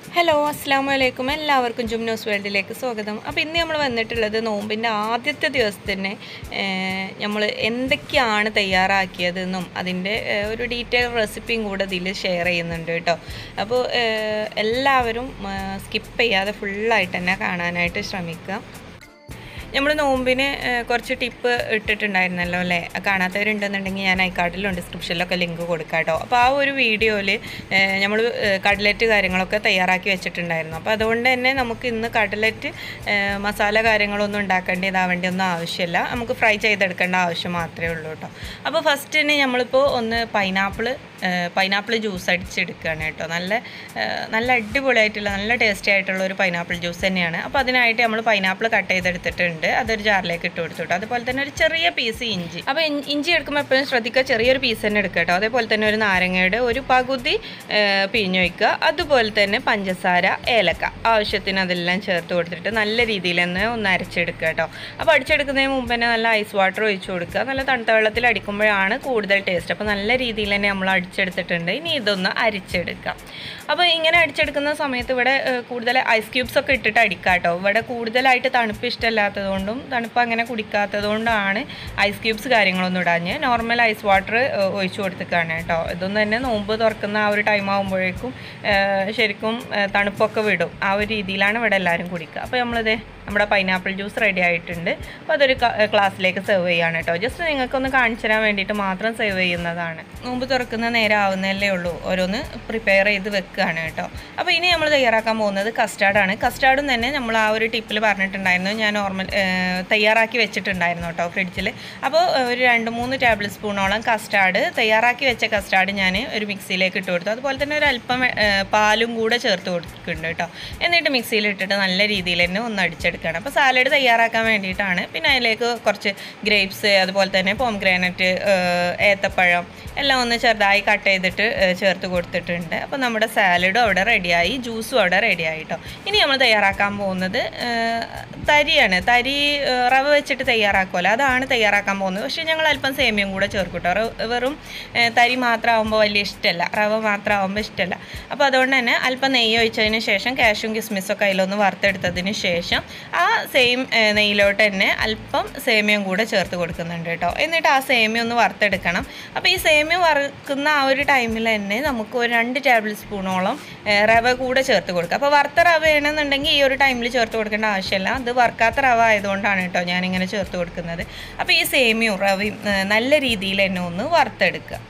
hello അസ്സാം വലൈക്കും എല്ലാവർക്കും ജും ന്യൂസ് വേൾഡിലേക്ക് സ്വാഗതം അപ്പോൾ ഇന്ന് നമ്മൾ വന്നിട്ടുള്ളത് നോമ്പിൻ്റെ ആദ്യത്തെ ദിവസത്തിന് നമ്മൾ എന്തൊക്കെയാണ് തയ്യാറാക്കിയതെന്നും അതിൻ്റെ ഏഹ്, ഒരു ഡീറ്റെയിൽ റെസിപ്പിയും കൂടെ ഇതിൽ ഷെയർ ചെയ്യുന്നുണ്ട് കേട്ടോ അപ്പോൾ ഏഹ്, എല്ലാവരും സ്കിപ്പ് ചെയ്യാതെ ഫുള്ളായിട്ട് തന്നെ കാണാനായിട്ട് ശ്രമിക്കുക നമ്മൾ നോമ്പിന് ഏഹ്, കുറച്ച് ടിപ്പ് ഇട്ടിട്ടുണ്ടായിരുന്നല്ലോ അല്ലേ കാണാത്തവരുണ്ടെന്നുണ്ടെങ്കിൽ ഞാൻ ഐക്കാർഡിലും ഡിസ്ക്രിപ്ഷനിലൊക്കെ ലിങ്ക് കൊടുക്കാം കേട്ടോ അപ്പോൾ ആ ഒരു വീഡിയോയിൽ നമ്മൾ കട്ലറ്റ് കാര്യങ്ങളൊക്കെ തയ്യാറാക്കി വെച്ചിട്ടുണ്ടായിരുന്നു അപ്പോൾ അതുകൊണ്ട് തന്നെ നമുക്ക് ഇന്ന് കട്ലറ്റ് ഏഹ്, മസാല കാര്യങ്ങളൊന്നും ഉണ്ടാക്കേണ്ടി ഇതാവേണ്ടി ഒന്നും ആവശ്യമില്ല നമുക്ക് ഫ്രൈ ചെയ്തെടുക്കേണ്ട ആവശ്യം മാത്രമേ ഉള്ളൂ കേട്ടോ അപ്പോൾ ഫസ്റ്റ് തന്നെ നമ്മളിപ്പോൾ ഒന്ന് പൈനാപ്പിൾ പൈനാപ്പിൾ ജ്യൂസ് അടിച്ചെടുക്കുകയാണ് കേട്ടോ നല്ല ഏഹ്, നല്ല അടിപൊളിയായിട്ടുള്ള നല്ല ടേസ്റ്റി ആയിട്ടുള്ള ഒരു പൈനാപ്പിൾ ജ്യൂസ് തന്നെയാണ് അപ്പോൾ അതിനായിട്ട് നമ്മൾ പൈനാപ്പിൾ കട്ട് ചെയ്തെടുത്തിട്ടുണ്ട് അതൊരു ജാറിലേക്ക് ഇട്ട് കൊടുത്തു കേട്ടോ അതുപോലെ തന്നെ ഒരു ചെറിയ പീസ് ഇഞ്ചി അപ്പോൾ ഇൻ- ഇഞ്ചി എടുക്കുമ്പോൾ എപ്പോഴും ശ്രദ്ധിക്കുക ചെറിയൊരു പീസ് തന്നെ എടുക്കുക കേട്ടോ അതേപോലെ തന്നെ ഒരു നാരങ്ങയുടെ ഒരു പകുതി ഏഹ്, പിഴിഞ്ഞ് വയ്ക്കുക അതുപോലെ തന്നെ പഞ്ചസാര ഏലക്ക ആവശ്യത്തിന് അതെല്ലാം ചേർത്ത് കൊടുത്തിട്ട് നല്ല രീതിയിൽ തന്നെ ഒന്ന് അരച്ചെടുക്കുക കേട്ടോ അപ്പോൾ അടിച്ചെടുക്കുന്നതിന് മുമ്പ് തന്നെ നല്ല ഐസ് വാട്ടർ ഒഴിച്ച് കൊടുക്കുക നല്ല തണുത്ത വെള്ളത്തിൽ അടിക്കുമ്പോഴാണ് കൂടുതൽ ടേസ്റ്റ് അപ്പോൾ നല്ല രീതിയിൽ തന്നെ നമ്മൾ അടിച്ചെടുത്തിട്ടുണ്ട് ഇനി ഇതൊന്ന് അരിച്ചെടുക്കാം അപ്പോൾ ഇങ്ങനെ അടിച്ചെടുക്കുന്ന സമയത്ത് ഇവിടെ ഏഹ്, കൂടുതൽ ഐസ് ക്യൂബ്സ് ഒക്കെ ഇട്ടിട്ട് അടിക്കാം കേട്ടോ ഇവിടെ കൂടുതലായിട്ട് തണുപ്പ് ഇഷ്ടമല്ലാത്തതുകൊണ്ടും തണുപ്പ് അങ്ങനെ കുടിക്കാത്തതുകൊണ്ടാണ് ഐസ് ക്യൂബ്സ് കാര്യങ്ങളൊന്നും ഇടാഞ്ഞ് നോർമൽ ഐസ് വാട്ടർ ഒഴിച്ചു കൊടുത്തിക്കാണ് കേട്ടോ ഇതൊന്നും തന്നെ നോമ്പ് തുറക്കുന്ന ആ ഒരു ടൈം ആകുമ്പോഴേക്കും ഏഹ്, ശരിക്കും ഏഹ്, തണുപ്പൊക്കെ വിടും ആ ഒരു രീതിയിലാണ് ഇവിടെ എല്ലാവരും കുടിക്കുക അപ്പോൾ നമ്മളിത് നമ്മുടെ പൈനാപ്പിൾ ജ്യൂസ് റെഡി ആയിട്ടുണ്ട് അപ്പോൾ അതൊരു ക്ലാസ്സിലേക്ക് സെർവ് ചെയ്യാണ് കേട്ടോ ജസ്റ്റ് നിങ്ങൾക്കൊന്ന് കാണിച്ചു തരാൻ വേണ്ടിയിട്ട് മാത്രം സെർവ് ചെയ്യുന്നതാണ് നോമ്പ് തുറക്കുന്ന നേരം ആവുന്നതല്ലേ ഉള്ളൂ ഓരോന്ന് പ്രിപ്പയർ ചെയ്ത് വെക്കുകയാണ് കേട്ടോ അപ്പോൾ ഇനി നമ്മൾ തയ്യാറാക്കാൻ പോകുന്നത് കസ്റ്റാർഡാണ് കസ്റ്റാർഡും തന്നെ നമ്മൾ ആ ഒരു ടിപ്പിൽ പറഞ്ഞിട്ടുണ്ടായിരുന്നു ഞാൻ നോർമൽ തയ്യാറാക്കി വെച്ചിട്ടുണ്ടായിരുന്നു കേട്ടോ ഫ്രിഡ്ജിൽ അപ്പോൾ ഒരു രണ്ട് മൂന്ന് ടേബിൾ സ്പൂണോളം കസ്റ്റാർഡ് തയ്യാറാക്കി വെച്ച കസ്റ്റാർഡ് ഞാൻ ഒരു മിക്സിയിലേക്ക് ഇട്ട് കൊടുത്തു അതുപോലെ തന്നെ ഒരു അല്പം ഏഹ്, പാലും കൂടെ ചേർത്ത് കൊടുക്കുന്നുണ്ട് കേട്ടോ എന്നിട്ട് മിക്സിയിൽ ഇട്ടിട്ട് നല്ല രീതിയിൽ തന്നെ ഒന്ന് അടിച്ചെടുക്കണം അപ്പോൾ സാലഡ് തയ്യാറാക്കാൻ വേണ്ടിയിട്ടാണ് പിന്നെ അതിലേക്ക് കുറച്ച് ഗ്രേപ്സ് അതുപോലെ തന്നെ പോം ഗ്രാനറ്റ് ഏത്തപ്പഴം എല്ലാം ഒന്ന് ചെറുതായി കട്ട് ചെയ്തിട്ട് ഏഹ്, ചേർത്ത് കൊടുത്തിട്ടുണ്ട് അപ്പോൾ നമ്മുടെ സാലഡും അവിടെ റെഡിയായി ജ്യൂസും അവിടെ റെഡിയായി കേട്ടോ ഇനി നമ്മൾ തയ്യാറാക്കാൻ പോകുന്നത് ഏഹ്, തരിയാണ് തരി ഏഹ്, റവ വെച്ചിട്ട് തയ്യാറാക്കുമല്ലോ അതാണ് തയ്യാറാക്കാൻ പോകുന്നത് പക്ഷേ ഞങ്ങൾ അല്പം സേമിയം കൂടെ ചേർക്കും കേട്ടോ റ- വെറും ഏഹ്, തരി മാത്രമാകുമ്പോൾ വലിയ ഇഷ്ടമല്ല റവ മാത്രമാകുമ്പോൾ ഇഷ്ടമല്ല അപ്പോൾ അതുകൊണ്ട് തന്നെ അല്പം നെയ്യ് ഒഴിച്ചതിന് ശേഷം കാഷ്യും കിസ്മിസൊക്കെ അതിലൊന്ന് വറുത്തെടുത്തതിന് ശേഷം ആ സെയിം നെയ്യിലോട്ട് തന്നെ അല്പം സേമിയം കൂടെ ചേർത്ത് കൊടുക്കുന്നുണ്ട് കേട്ടോ എന്നിട്ട് ആ സേമിയം ഒന്ന് വറുത്തെടുക്കണം അപ്പോൾ ഈ സേമിയം വറുക്കുന്ന ആ ഒരു ടൈമിൽ തന്നെ നമുക്ക് ഒരു രണ്ട് ടേബിൾ സ്പൂണോളം ഏഹ്, റവ കൂടെ ചേർത്ത് കൊടുക്കുക അപ്പോൾ വറുത്ത റവ വേണമെന്നുണ്ടെങ്കിൽ ഈ ഒരു ടൈമിൽ ചേർത്ത് കൊടുക്കേണ്ട ആവശ്യമില്ല അത് വറുക്കാത്ത റവ ആയതുകൊണ്ടാണ് കേട്ടോ ഞാനിങ്ങനെ ചേർത്ത് കൊടുക്കുന്നത് അപ്പോൾ ഈ സേമിയവും റവയും ഏഹ്, നല്ല രീതിയിൽ തന്നെ ഒന്ന് വറുത്തെടുക്കുക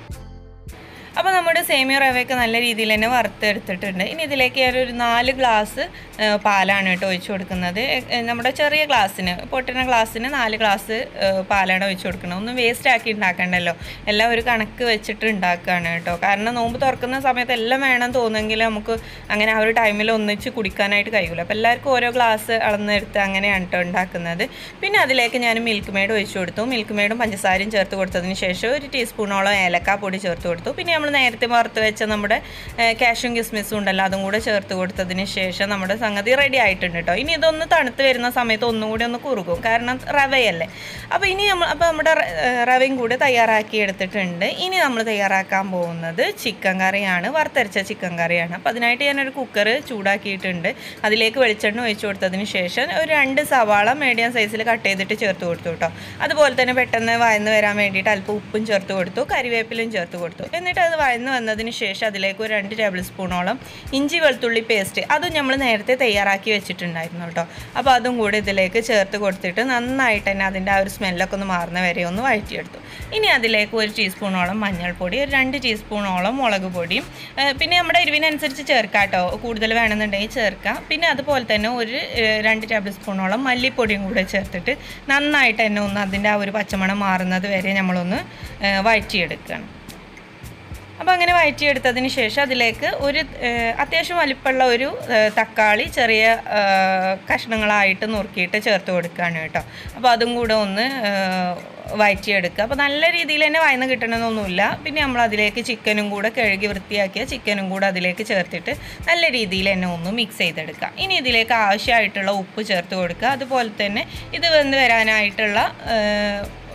അപ്പോൾ നമ്മുടെ സേമിയ റവയൊക്കെ നല്ല രീതിയിൽ തന്നെ വറുത്തെടുത്തിട്ടുണ്ട് ഇനി ഇതിലേക്ക് ഞാനൊരു നാല് ഗ്ലാസ് ഏഹ്, പാലാണ് കേട്ടോ ഒഴിച്ചു കൊടുക്കുന്നത് ഏഹ്, നമ്മുടെ ചെറിയ ഗ്ലാസ്സിന് പൊട്ടുന്ന ഗ്ലാസ്സിന് നാല് ഗ്ലാസ് ഏഹ്, പാലാണ് ഒഴിച്ചു കൊടുക്കുന്നത് ഒന്നും വേസ്റ്റ് ആക്കി ഉണ്ടാക്കണ്ടല്ലോ എല്ലാം ഒരു കണക്ക് വെച്ചിട്ട് ഉണ്ടാക്കുകയാണ് കേട്ടോ കാരണം നോമ്പ് തുറക്കുന്ന സമയത്ത് എല്ലാം വേണം തോന്നുമെങ്കിൽ നമുക്ക് അങ്ങനെ ആ ഒരു ടൈമിൽ ഒന്നിച്ച് കുടിക്കാനായിട്ട് കഴിയില്ല അപ്പോൾ എല്ലാവർക്കും ഓരോ ഗ്ലാസ് അളന്നെടുത്ത് അങ്ങനെയാണ് കേട്ടോ ഉണ്ടാക്കുന്നത് പിന്നെ അതിലേക്ക് ഞാൻ മിൽക്ക് മെയ്ഡ് ഒഴിച്ചു കൊടുത്തു മിൽക്ക് മെയ്ഡും പഞ്ചസാരയും ചേർത്ത് കൊടുത്തതിന് ശേഷം ഒരു ടീസ്പൂണോളം ഏലക്ക പൊടി ചേർത്ത് കൊടുത്തു പിന്നെ നമ്മൾ നേരത്തെ വറുത്ത് വെച്ച നമ്മുടെ കാഷ്യും കിസ്മിസും ഉണ്ടല്ലോ അതും കൂടെ ചേർത്ത് കൊടുത്തതിന് ശേഷം നമ്മുടെ സംഗതി റെഡി ആയിട്ടുണ്ട് കേട്ടോ ഇനി ഇതൊന്ന് തണുത്ത് വരുന്ന സമയത്ത് ഒന്നും കൂടി ഒന്ന് കുറുകും കാരണം റവയല്ലേ അപ്പോൾ ഇനി നമ്മൾ അപ്പോൾ നമ്മുടെ റ- ഏഹ് റവയും കൂടെ തയ്യാറാക്കി എടുത്തിട്ടുണ്ട് ഇനി നമ്മൾ തയ്യാറാക്കാൻ പോകുന്നത് ചിക്കൻ കറിയാണ് വറുത്തരച്ച ചിക്കൻ കറിയാണ് അപ്പോൾ അതിനായിട്ട് ഞാനൊരു കുക്കർ ചൂടാക്കിയിട്ടുണ്ട് അതിലേക്ക് വെളിച്ചെണ്ണ ഒഴിച്ചു കൊടുത്തതിന് ശേഷം ഒരു രണ്ട് സവാള മീഡിയം സൈസിൽ കട്ട് ചെയ്തിട്ട് ചേർത്ത് കൊടുത്തു കേട്ടോ അതുപോലെ തന്നെ പെട്ടെന്ന് വയന്ന് വരാൻ വേണ്ടിയിട്ട് അല്പം ഉപ്പും ചേർത്ത് കൊടുത്തു കരിവേപ്പിലും ചേർത്ത് കൊടുത്തു എന്നിട്ട് അത് വയന്ന് വന്നതിന് ശേഷം അതിലേക്ക് ഒരു രണ്ട് ടേബിൾ സ്പൂണോളം ഇഞ്ചി വെളുത്തുള്ളി പേസ്റ്റ് അതും നമ്മൾ നേരത്തെ തയ്യാറാക്കി വെച്ചിട്ടുണ്ടായിരുന്നു കേട്ടോ അപ്പോൾ അതും കൂടി ഇതിലേക്ക് ചേർത്ത് കൊടുത്തിട്ട് നന്നായിട്ട് തന്നെ അതിൻ്റെ ആ ഒരു സ്മെല്ലൊക്കെ ഒന്ന് മാറുന്ന വരെ ഒന്ന് വഴറ്റിയെടുത്തു ഇനി അതിലേക്ക് ഒരു ടീസ്പൂണോളം മഞ്ഞൾപ്പൊടി ഒരു രണ്ട് ടീസ്പൂണോളം മുളക് പൊടിയും ഏഹ് പിന്നെ നമ്മുടെ എരിവിനനുസരിച്ച് ചേർക്കാം കേട്ടോ കൂടുതൽ വേണമെന്നുണ്ടെങ്കിൽ ചേർക്കാം പിന്നെ അതുപോലെ തന്നെ ഒരു ഏഹ് രണ്ട് ടേബിൾ സ്പൂണോളം മല്ലിപ്പൊടിയും കൂടെ ചേർത്തിട്ട് നന്നായിട്ട് തന്നെ ഒന്ന് അതിൻ്റെ ആ ഒരു പച്ചമണം മാറുന്നത് വരെ നമ്മളൊന്ന് ഏഹ് വഴറ്റിയെടുക്കണം അപ്പോൾ അങ്ങനെ വഴറ്റിയെടുത്തതിന് ശേഷം അതിലേക്ക് ഒരു ഏഹ്, അത്യാവശ്യം വലിപ്പമുള്ള ഒരു ഏഹ്, തക്കാളി ചെറിയ ഏഹ്, കഷ്ണങ്ങളായിട്ട് നുറുക്കിയിട്ട് ചേർത്ത് കൊടുക്കുകയാണ് കേട്ടോ അപ്പോൾ അതും കൂടെ ഒന്ന് ഏഹ്, വഴറ്റിയെടുക്കുക അപ്പോൾ നല്ല രീതിയിൽ തന്നെ വയന്ന് കിട്ടണമെന്നൊന്നുമില്ല പിന്നെ നമ്മൾ അതിലേക്ക് ചിക്കനും കൂടെ കഴുകി വൃത്തിയാക്കിയ ചിക്കനും കൂടെ അതിലേക്ക് ചേർത്തിട്ട് നല്ല രീതിയിൽ തന്നെ ഒന്ന് മിക്സ് ചെയ്തെടുക്കുക ഇനി ഇതിലേക്ക് ആവശ്യമായിട്ടുള്ള ഉപ്പ് ചേർത്ത് കൊടുക്കുക അതുപോലെ തന്നെ ഇത് വെന്ത് വരാനായിട്ടുള്ള ഏഹ്,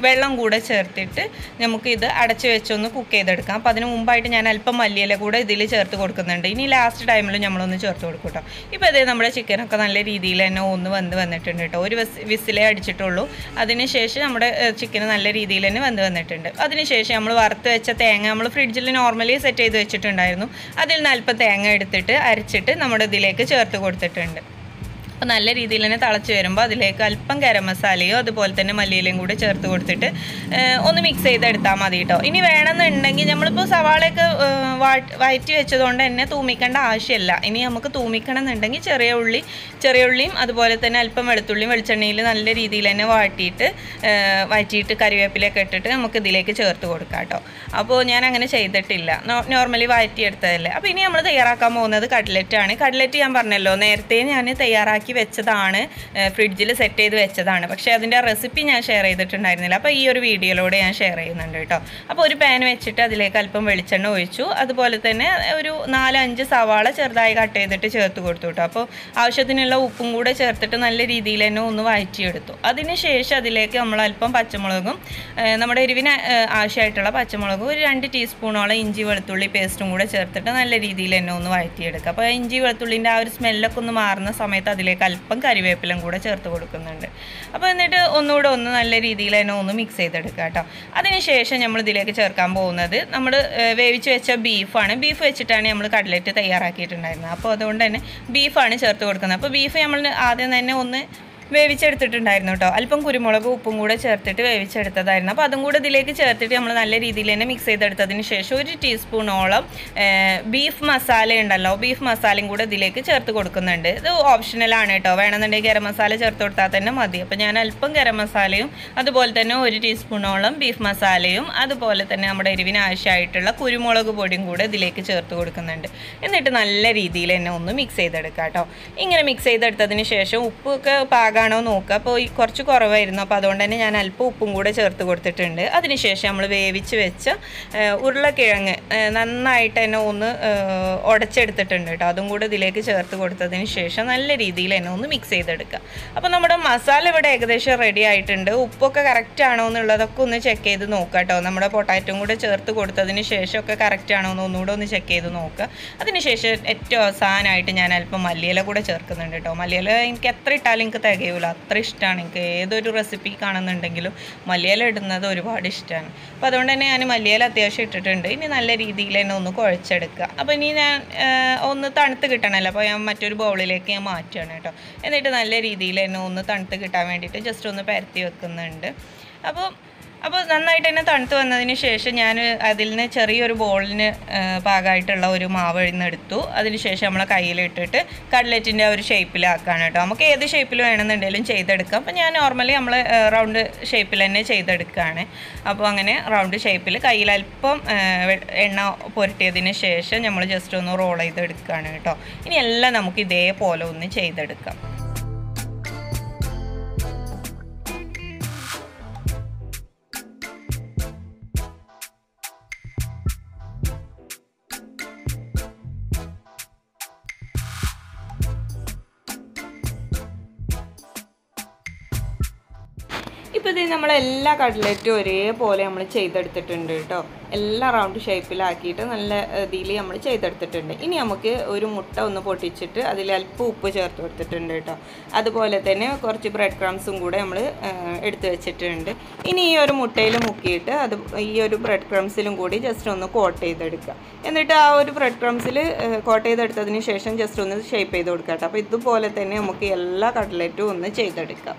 വെള്ളം കൂടെ ചേർത്തിട്ട് നമുക്ക് ഇത് അടച്ച് വെച്ചൊന്ന് കുക്ക് ചെയ്തെടുക്കാം അപ്പോൾ അതിന് മുമ്പായിട്ട് ഞാൻ അല്പം മല്ലിയില കൂടെ ഇതിൽ ചേർത്ത് കൊടുക്കുന്നുണ്ട് ഇനി ലാസ്റ്റ് ടൈമിൽ നമ്മളൊന്ന് ചേർത്ത് കൊടുക്കും കേട്ടോ ഇപ്പോൾ ഇതേ നമ്മുടെ ചിക്കനൊക്കെ നല്ല രീതിയിൽ തന്നെ ഒന്ന് വന്ന് വന്നിട്ടുണ്ട് കേട്ടോ ഒരു വിസ് വിസിലേ അടിച്ചിട്ടുള്ളൂ അതിനുശേഷം നമ്മുടെ ചിക്കൻ നല്ല രീതിയിൽ തന്നെ വന്ന് വന്നിട്ടുണ്ട് അതിനുശേഷം നമ്മൾ വറുത്ത് വെച്ച തേങ്ങ നമ്മൾ ഫ്രിഡ്ജിൽ നോർമലി സെറ്റ് ചെയ്ത് വെച്ചിട്ടുണ്ടായിരുന്നു അതിൽ നിന്ന് അല്പം തേങ്ങ എടുത്തിട്ട് അരച്ചിട്ട് നമ്മുടെ ഇതിലേക്ക് ചേർത്ത് കൊടുത്തിട്ടുണ്ട് അപ്പോൾ നല്ല രീതിയിൽ തന്നെ തിളച്ച് വരുമ്പോൾ അതിലേക്ക് അല്പം ഗരം മസാലയോ അതുപോലെ തന്നെ മല്ലിയിലയും കൂടി ചേർത്ത് കൊടുത്തിട്ട് ഏഹ്, ഒന്ന് മിക്സ് ചെയ്തെടുത്താൽ മതി കേട്ടോ ഇനി വേണമെന്നുണ്ടെങ്കിൽ നമ്മളിപ്പോൾ സവാളയൊക്കെ ഏഹ്, വാട്ട് വഴറ്റി വെച്ചതുകൊണ്ട് തന്നെ തൂമിക്കേണ്ട ആവശ്യമില്ല ഇനി നമുക്ക് തൂമിക്കണം എന്നുണ്ടെങ്കിൽ ചെറിയ ഉള്ളി ചെറിയ ഉള്ളിയും അതുപോലെ തന്നെ അല്പം വെളുത്തുള്ളിയും വെളിച്ചെണ്ണയിൽ നല്ല രീതിയിൽ തന്നെ വാട്ടിയിട്ട് ഏഹ്, വഴറ്റിയിട്ട് കറിവേപ്പിലൊക്കെ ഇട്ടിട്ട് നമുക്ക് ഇതിലേക്ക് ചേർത്ത് കൊടുക്കാം കേട്ടോ അപ്പോൾ ഞാൻ അങ്ങനെ ചെയ്തിട്ടില്ല നോർമലി വഴറ്റിയെടുത്തതല്ലേ അപ്പോൾ ഇനി നമ്മൾ തയ്യാറാക്കാൻ പോകുന്നത് കട്ട്ലറ്റ് ആണ് കട്ട്ലറ്റ് ഞാൻ പറഞ്ഞല്ലോ നേരത്തെ ഞാൻ തയ്യാറാക്കി വെച്ചതാണ് ഫ്രിഡ്ജിൽ സെറ്റ് ചെയ്ത് വെച്ചതാണ് പക്ഷേ അതിൻ്റെ റെസിപ്പി ഞാൻ ഷെയർ ചെയ്തിട്ടുണ്ടായിരുന്നില്ല അപ്പോൾ ഈ ഒരു വീഡിയോയിലൂടെ ഞാൻ ഷെയർ ചെയ്യുന്നുണ്ട് കേട്ടോ അപ്പോൾ ഒരു പാൻ വെച്ചിട്ട് അതിലേക്ക് അല്പം വെളിച്ചെണ്ണ ഒഴിച്ചു അതുപോലെ തന്നെ ഒരു നാലഞ്ച് സവാള ചെറുതായി കട്ട് ചെയ്തിട്ട് ചേർത്ത് കൊടുത്തു കേട്ടോ അപ്പോൾ ആവശ്യത്തിനുള്ള ഉപ്പും കൂടെ ചേർത്തിട്ട് നല്ല രീതിയിൽ തന്നെ ഒന്ന് വഴറ്റിയെടുത്തു അതിന് ശേഷം അതിലേക്ക് നമ്മൾ അല്പം പച്ചമുളകും ഏഹ് നമ്മുടെ എരിവിന് ഏഹ് ആവശ്യമായിട്ടുള്ള പച്ചമുളകും ഒരു രണ്ട് ടീസ്പൂണോളം ഇഞ്ചി വെളുത്തുള്ളി പേസ്റ്റും കൂടെ ചേർത്തിട്ട് നല്ല രീതിയിൽ തന്നെ ഒന്ന് വഴറ്റിയെടുക്കുക അപ്പോൾ ഇഞ്ചി വെളുത്തുള്ളിൻ്റെ ആ ഒരു സ്മെല്ലൊക്കെ ഒന്ന് മാറുന്ന സമയത്ത് അതിലേക്ക് അല്പം കറിവേപ്പിലും കൂടെ ചേർത്ത് കൊടുക്കുന്നുണ്ട് അപ്പോൾ എന്നിട്ട് ഒന്നുകൂടെ ഒന്ന് നല്ല രീതിയിൽ തന്നെ ഒന്ന് മിക്സ് ചെയ്തെടുക്കുക കേട്ടോ അതിനുശേഷം നമ്മൾ ഇതിലേക്ക് ചേർക്കാൻ പോകുന്നത് നമ്മൾ വേവിച്ച് വെച്ച ബീഫാണ് ബീഫ് വെച്ചിട്ടാണ് നമ്മൾ കട്ട്ലറ്റ് തയ്യാറാക്കിയിട്ടുണ്ടായിരുന്നത് അപ്പോൾ അതുകൊണ്ട് തന്നെ ബീഫാണ് ചേർത്ത് കൊടുക്കുന്നത് അപ്പോൾ ബീഫ് നമ്മൾ ആദ്യം തന്നെ ഒന്ന് വേവിച്ചെടുത്തിട്ടുണ്ടായിരുന്നു കേട്ടോ അല്പം കുരുമുളക് ഉപ്പും കൂടെ ചേർത്തിട്ട് വേവിച്ചെടുത്തതായിരുന്നു അപ്പോൾ അതും കൂടെ ഇതിലേക്ക് ചേർത്തിട്ട് നമ്മൾ നല്ല രീതിയിൽ തന്നെ മിക്സ് ചെയ്തെടുത്തതിന് ശേഷം ഒരു ടീസ്പൂണോളം ബീഫ് മസാല ഉണ്ടല്ലോ ബീഫ് മസാലയും കൂടെ ഇതിലേക്ക് ചേർത്ത് കൊടുക്കുന്നുണ്ട് ഇത് ഓപ്ഷണലാണ് കേട്ടോ വേണമെന്നുണ്ടെങ്കിൽ ഗരം മസാല ചേർത്ത് കൊടുത്താൽ തന്നെ മതി അപ്പോൾ ഞാൻ അല്പം ഗരം മസാലയും അതുപോലെ തന്നെ ഒരു ടീസ്പൂണോളം ബീഫ് മസാലയും അതുപോലെ തന്നെ നമ്മുടെ എരിവിന് ആവശ്യമായിട്ടുള്ള കുരുമുളക് പൊടിയും കൂടെ ഇതിലേക്ക് ചേർത്ത് കൊടുക്കുന്നുണ്ട് എന്നിട്ട് നല്ല രീതിയിൽ തന്നെ ഒന്ന് മിക്സ് ചെയ്തെടുക്കുക കേട്ടോ ഇങ്ങനെ മിക്സ് ചെയ്തെടുത്തതിന് ശേഷം ഉപ്പൊക്കെ പാകാണോ നോക്കുക അപ്പോൾ ഈ കുറച്ച് കുറവായിരുന്നു അപ്പോൾ അതുകൊണ്ട് തന്നെ ഞാൻ അല്പം ഉപ്പും കൂടെ ചേർത്ത് കൊടുത്തിട്ടുണ്ട് അതിനുശേഷം നമ്മൾ വേവിച്ച് വെച്ച ഏഹ്, ഉരുളക്കിഴങ്ങ് ഏഹ്, നന്നായിട്ട് തന്നെ ഒന്ന് ഏഹ്, ഉടച്ചെടുത്തിട്ടുണ്ട് കേട്ടോ അതും കൂടെ ഇതിലേക്ക് ചേർത്ത് കൊടുത്തതിന് ശേഷം നല്ല രീതിയിൽ തന്നെ ഒന്ന് മിക്സ് ചെയ്തെടുക്കുക അപ്പോൾ നമ്മുടെ മസാല ഇവിടെ ഏകദേശം റെഡി ആയിട്ടുണ്ട് ഉപ്പൊക്കെ കറക്റ്റ് ആണോ എന്നുള്ളതൊക്കെ ഒന്ന് ചെക്ക് ചെയ്ത് നോക്കുക കേട്ടോ നമ്മുടെ പൊട്ടാറ്റവും കൂടെ ചേർത്ത് കൊടുത്തതിന് ശേഷമൊക്കെ കറക്റ്റ് ആണോ എന്ന് ഒന്നുകൂടെ ഒന്ന് ചെക്ക് ചെയ്ത് നോക്കുക അതിനുശേഷം ഏറ്റവും അവസാനമായിട്ട് ഞാൻ അല്പം മല്ലിയില കൂടെ ചേർക്കുന്നുണ്ട് കേട്ടോ മല്ലിയില എനിക്ക് എത്ര ഇട്ടാലും എനിക്ക് തികയൂല അത്ര ഇഷ്ടമാണ് എനിക്ക് ഏതൊരു റെസിപ്പി കാണുന്നുണ്ടെങ്കിലും മല്ലിയില ഇടുന്നത് ഒരുപാട് ഇഷ്ടമാണ് അപ്പോൾ അതുകൊണ്ട് തന്നെ ഞാൻ മല്ലിയില അത്യാവശ്യം ഇട്ടിട്ടുണ്ട് ഇനി നല്ല രീതിയിൽ തന്നെ ഒന്ന് കുഴച്ചെടുക്കുക അപ്പോൾ ഇനി ഞാൻ ആ, ഒന്ന് തണുത്ത് കിട്ടണമല്ലോ അപ്പോൾ ഞാൻ മറ്റൊരു ബൗളിലേക്ക് ഞാൻ മാറ്റുകയാണ് കേട്ടോ എന്നിട്ട് നല്ല രീതിയിൽ തന്നെ ഒന്ന് തണുത്ത് കിട്ടാൻ വേണ്ടിയിട്ട് ജസ്റ്റ് ഒന്ന് പരത്തി വെക്കുന്നുണ്ട് അപ്പോൾ അപ്പോൾ നന്നായിട്ട് തന്നെ തണുത്ത് വന്നതിന് ശേഷം ഞാൻ അതിൽ നിന്ന് ചെറിയൊരു ബോളിന് പാകമായിട്ടുള്ള ഒരു മാവ് എടുത്തു അതിന് ശേഷം നമ്മളെ കയ്യിലിട്ടിട്ട് കട്ലറ്റിൻ്റെ ഒരു ഷേപ്പിലാക്കുകയാണ് കേട്ടോ നമുക്ക് ഏത് ഷേപ്പിൽ വേണമെന്നുണ്ടെങ്കിലും ചെയ്തെടുക്കാം അപ്പോൾ ഞാൻ നോർമലി നമ്മൾ റൗണ്ട് ഷേപ്പിൽ തന്നെ ചെയ്തെടുക്കുകയാണ് അപ്പോൾ അങ്ങനെ റൗണ്ട് ഷേപ്പിൽ കയ്യിൽ അല്പം ആ, വെ- എണ്ണ പുരട്ടിയതിന് ശേഷം നമ്മൾ ജസ്റ്റ് ഒന്ന് റോൾ ചെയ്തെടുക്കുകയാണ് കേട്ടോ ഇനി എല്ലാം നമുക്ക് ഇതേപോലെ ഒന്ന് ചെയ്തെടുക്കാം ഇപ്പോൾ ഇത് നമ്മൾ എല്ലാ കട്ട്ലറ്റും ഒരേപോലെ നമ്മൾ ചെയ്തെടുത്തിട്ടുണ്ട് കേട്ടോ എല്ലാ റൗണ്ട് ഷേപ്പിലാക്കിയിട്ട് നല്ല ഇതിൽ നമ്മൾ ചെയ്തെടുത്തിട്ടുണ്ട് ഇനി നമുക്ക് ഒരു മുട്ട ഒന്ന് പൊട്ടിച്ചിട്ട് അതിൽ അല്പം ഉപ്പ് ചേർത്ത് കൊടുത്തിട്ടുണ്ട് കേട്ടോ അതുപോലെ തന്നെ കുറച്ച് ബ്രെഡ് ക്രംസും കൂടെ നമ്മൾ എടുത്ത് വെച്ചിട്ടുണ്ട് ഇനി ഈ ഒരു മുട്ടയിൽ മുക്കിയിട്ട് അത് ഈ ഒരു ബ്രെഡ് ക്രംസിലും കൂടി ജസ്റ്റ് ഒന്ന് കോട്ട് ചെയ്തെടുക്കുക എന്നിട്ട് ആ ഒരു ബ്രെഡ് ക്രംസിൽ കോട്ട് ചെയ്തെടുത്തതിന് ശേഷം ജസ്റ്റ് ഒന്ന് ഷേപ്പ് ചെയ്ത് കൊടുക്കുക കേട്ടോ അപ്പോൾ ഇതുപോലെ തന്നെ നമുക്ക് എല്ലാ കട്ട്ലറ്റും ഒന്ന് ചെയ്തെടുക്കാം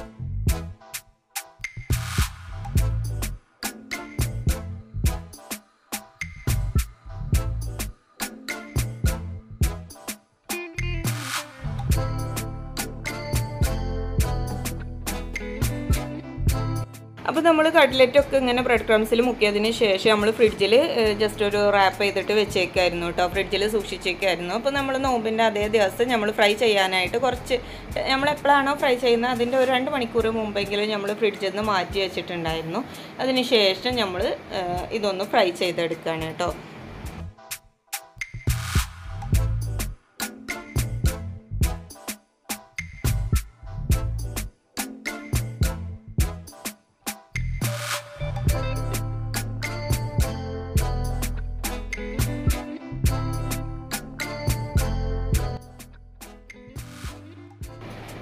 അപ്പോൾ നമ്മൾ കട്ട്ലറ്റൊക്കെ ഇങ്ങനെ ബ്രെഡ് ക്രംസിൽ മുക്കിയതിന് ശേഷം നമ്മൾ ഫ്രിഡ്ജിൽ ജസ്റ്റ് ഒരു റാപ്പ് ചെയ്തിട്ട് വെച്ചേക്കായിരുന്നു കേട്ടോ ഫ്രിഡ്ജിൽ സൂക്ഷിച്ചേക്കായിരുന്നു അപ്പോൾ നമ്മൾ നോമ്പിൻ്റെ അതേ ദിവസം നമ്മൾ ഫ്രൈ ചെയ്യാനായിട്ട് കുറച്ച് നമ്മൾ എപ്പോഴാണോ ഫ്രൈ ചെയ്യുന്നത് അതിൻ്റെ ഒരു രണ്ട് മണിക്കൂർ മുമ്പെങ്കിലും നമ്മൾ ഫ്രിഡ്ജിൽ നിന്ന് മാറ്റി വെച്ചിട്ടുണ്ടായിരുന്നു അതിന് ശേഷം നമ്മൾ ഇതൊന്ന് ഫ്രൈ ചെയ്തെടുക്കുകയാണ് കേട്ടോ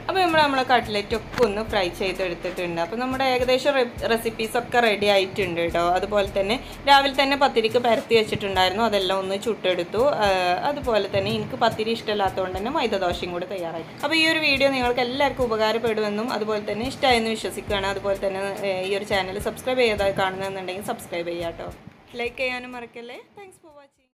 അപ്പോൾ നമ്മൾ നമ്മളെ കട്ട്ലറ്റ് ഒക്കെ ഒന്ന് ഫ്രൈ ചെയ്തെടുത്തിട്ടുണ്ട് അപ്പോൾ നമ്മുടെ ഏകദേശം റെസിപ്പീസ് ഒക്കെ റെഡി ആയിട്ടുണ്ട് കേട്ടോ അതുപോലെ തന്നെ രാവിലെ തന്നെ പത്തിരിക്ക് പരത്തി വെച്ചിട്ടുണ്ടായിരുന്നു അതെല്ലാം ഒന്ന് ചുട്ടെടുത്തു ആ, അതുപോലെ തന്നെ എനിക്ക് പത്തിരി ഇഷ്ടമില്ലാത്തതുകൊണ്ട് തന്നെ മൈദദോശയും കൂടെ തയ്യാറായി അപ്പോൾ ഈ ഒരു വീഡിയോ നിങ്ങൾക്ക് എല്ലാവർക്കും ഉപകാരപ്പെടുമെന്നും അതുപോലെ തന്നെ ഇഷ്ടമായെന്ന് വിശ്വസിക്കുകയാണ് അതുപോലെ തന്നെ ഏ, ഈ ഒരു ചാനൽ സബ്സ്ക്രൈബ് ചെയ്താൽ കാണുന്നതെന്നുണ്ടെങ്കിൽ സബ്സ്ക്രൈബ് ചെയ്യാം കേട്ടോ ലൈക്ക് ചെയ്യാനും മറക്കല്ലേ താങ്ക്സ്